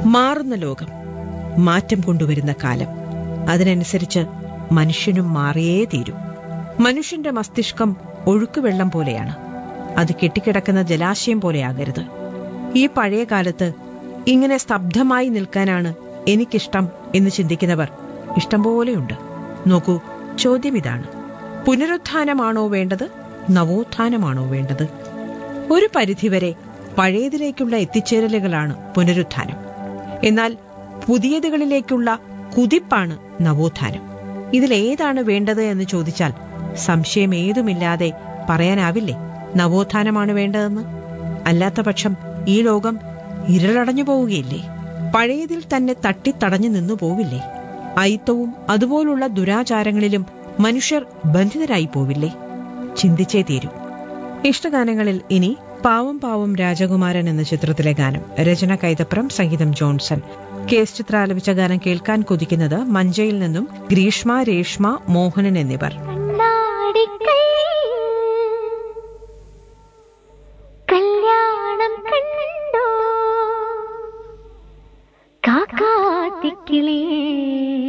മാറുന്ന ലോകം മാറ്റം കൊണ്ടുവരുന്ന കാലം അതിനനുസരിച്ച് മനുഷ്യനും മാറിയേ തീരൂ മനുഷ്യന്റെ മസ്തിഷ്കം ഒഴുക്കുവെള്ളം പോലെയാണ് അത് കെട്ടിക്കിടക്കുന്ന ജലാശയം പോലെയാകരുത് ഈ പഴയ കാലത്ത് ഇങ്ങനെ സ്തബ്ധമായി നിൽക്കാനാണ് എനിക്കിഷ്ടം എന്ന് ചിന്തിക്കുന്നവർ ഇഷ്ടം പോലെയുണ്ട് നോക്കൂ ചോദ്യം ഇതാണ് പുനരുത്ഥാനമാണോ വേണ്ടത് നവോത്ഥാനമാണോ വേണ്ടത് ഒരു പരിധിവരെ പഴയതിലേക്കുള്ള എത്തിച്ചേരലുകളാണ് പുനരുത്ഥാനം എന്നാൽ പുതിയതുകളിലേക്കുള്ള കുതിപ്പാണ് നവോത്ഥാനം ഇതിലേതാണ് വേണ്ടത് എന്ന് ചോദിച്ചാൽ സംശയം ഏതുമില്ലാതെ പറയാനാവില്ലേ നവോത്ഥാനമാണ് വേണ്ടതെന്ന് അല്ലാത്ത പക്ഷം ഈ ലോകം ഇരുളടഞ്ഞു പോവുകയില്ലേ പഴയതിൽ തന്നെ തട്ടിത്തടഞ്ഞു നിന്നു പോവില്ലേ അയിത്തവും അതുപോലുള്ള ദുരാചാരങ്ങളിലും മനുഷ്യർ ബന്ധിതരായി പോവില്ലേ ചിന്തിച്ചേ തീരൂ ഇഷ്ടഗാനങ്ങളിൽ ഇനി പാവം പാവം രാജകുമാരൻ എന്ന ചിത്രത്തിലെ ഗാനം രചന കൈതപ്രം സംഗീതം ജോൺസൺ കെ എസ് ചിത്ര ആലപിച്ച ഗാനം കേൾക്കാൻ കൊതിക്കുന്നത് മഞ്ചയിൽ നിന്നും ഗ്രീഷ്മ രേഷ്മ മോഹനൻ എന്നിവർ കണ്ണാടിക്കൈ കല്യാണം കണ്ടോ കാക്കാത്തിക്കിളേ